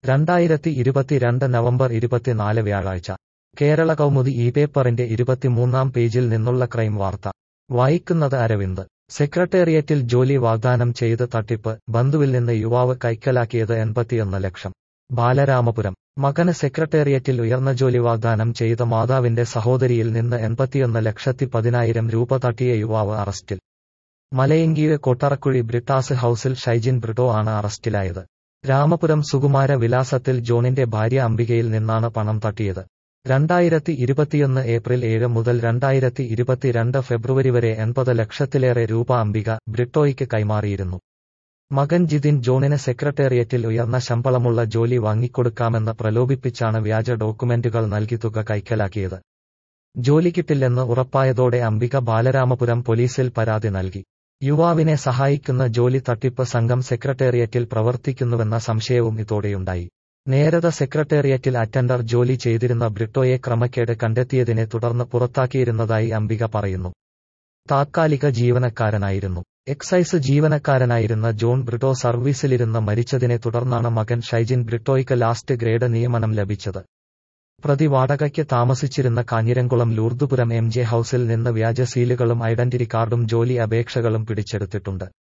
രണ്ടായിരത്തി ഇരുപത്തിരണ്ട് നവംബർ ഇരുപത്തിനാല് വ്യാഴാഴ്ച കേരള കൗമുദി ഈ പേപ്പറിന്റെ ഇരുപത്തിമൂന്നാം പേജിൽ നിന്നുള്ള ക്രൈം വാർത്ത വായിക്കുന്നത് അരവിന്ദ് സെക്രട്ടേറിയറ്റിൽ ജോലി വാഗ്ദാനം ചെയ്ത് തട്ടിപ്പ് ബന്ധുവിൽ നിന്ന് യുവാവ് കൈക്കലാക്കിയത് എൺപത്തിയൊന്ന് ലക്ഷം ബാലരാമപുരം മകന് സെക്രട്ടേറിയറ്റിൽ ഉയർന്ന ജോലി വാഗ്ദാനം ചെയ്ത മാതാവിന്റെ സഹോദരിയിൽ നിന്ന് എൺപത്തിയൊന്ന് ലക്ഷത്തി പതിനായിരം രൂപ തട്ടിയ യുവാവ് അറസ്റ്റിൽ മലയങ്കീഴ് കൊട്ടറക്കുഴി ബ്രിട്ടാസ് ഹൌസിൽ ഷൈജിൻ ബ്രിട്ടോ ആണ് അറസ്റ്റിലായത് രാമപുരം സുകുമാര വിലാസത്തിൽ ജോണിന്റെ ഭാര്യ അംബികയിൽ നിന്നാണ് പണം തട്ടിയത് രണ്ടായിരത്തി ഇരുപത്തിയൊന്ന് ഏപ്രിൽ ഏഴ് മുതൽ രണ്ടായിരത്തി ഇരുപത്തിരണ്ട് ഫെബ്രുവരി വരെ എൺപത് ലക്ഷത്തിലേറെ രൂപ അംബിക ബ്രിട്ടോയ്ക്ക് കൈമാറിയിരുന്നു മകൻ ജിതിൻ ജോണിന് സെക്രട്ടേറിയറ്റിൽ ഉയർന്ന ശമ്പളമുള്ള ജോലി വാങ്ങിക്കൊടുക്കാമെന്ന് പ്രലോഭിപ്പിച്ചാണ് വ്യാജ ഡോക്യുമെന്റുകൾ നൽകി തുക കൈക്കലാക്കിയത് ജോലി കിട്ടില്ലെന്ന് ഉറപ്പായതോടെ അംബിക ബാലരാമപുരം പോലീസിൽ പരാതി നൽകി യുവാവിനെ സഹായിക്കുന്ന ജോലി തട്ടിപ്പ് സംഘം സെക്രട്ടേറിയറ്റിൽ പ്രവർത്തിക്കുന്നുവെന്ന സംശയവും ഇതോടെയുണ്ടായി നേരത്തെ സെക്രട്ടേറിയറ്റിൽ അറ്റൻഡർ ജോലി ചെയ്തിരുന്ന ബ്രിട്ടോയെ ക്രമക്കേട് കണ്ടെത്തിയതിനെ തുടർന്ന് പുറത്താക്കിയിരുന്നതായി അംബിക പറയുന്നു താത്കാലിക ജീവനക്കാരനായിരുന്നു എക്സൈസ് ജീവനക്കാരനായിരുന്ന ജോൺ ബ്രിട്ടോ സർവീസിലിരുന്ന് മരിച്ചതിനെ തുടർന്നാണ് മകൻ ഷൈജിൻ ബ്രിട്ടോയ്ക്ക് ലാസ്റ്റ് ഗ്രേഡ് നിയമനം ലഭിച്ചത് പ്രതി വാടകയ്ക്ക് താമസിച്ചിരുന്ന കാഞ്ഞിരംകുളം ലൂർദുപുരം എം ജെ ഹൌസിൽ നിന്ന് വ്യാജ സീലുകളും ഐഡന്റിറ്റി കാർഡും ജോലി അപേക്ഷകളും പിടിച്ചെടുത്തിട്ടുണ്ട്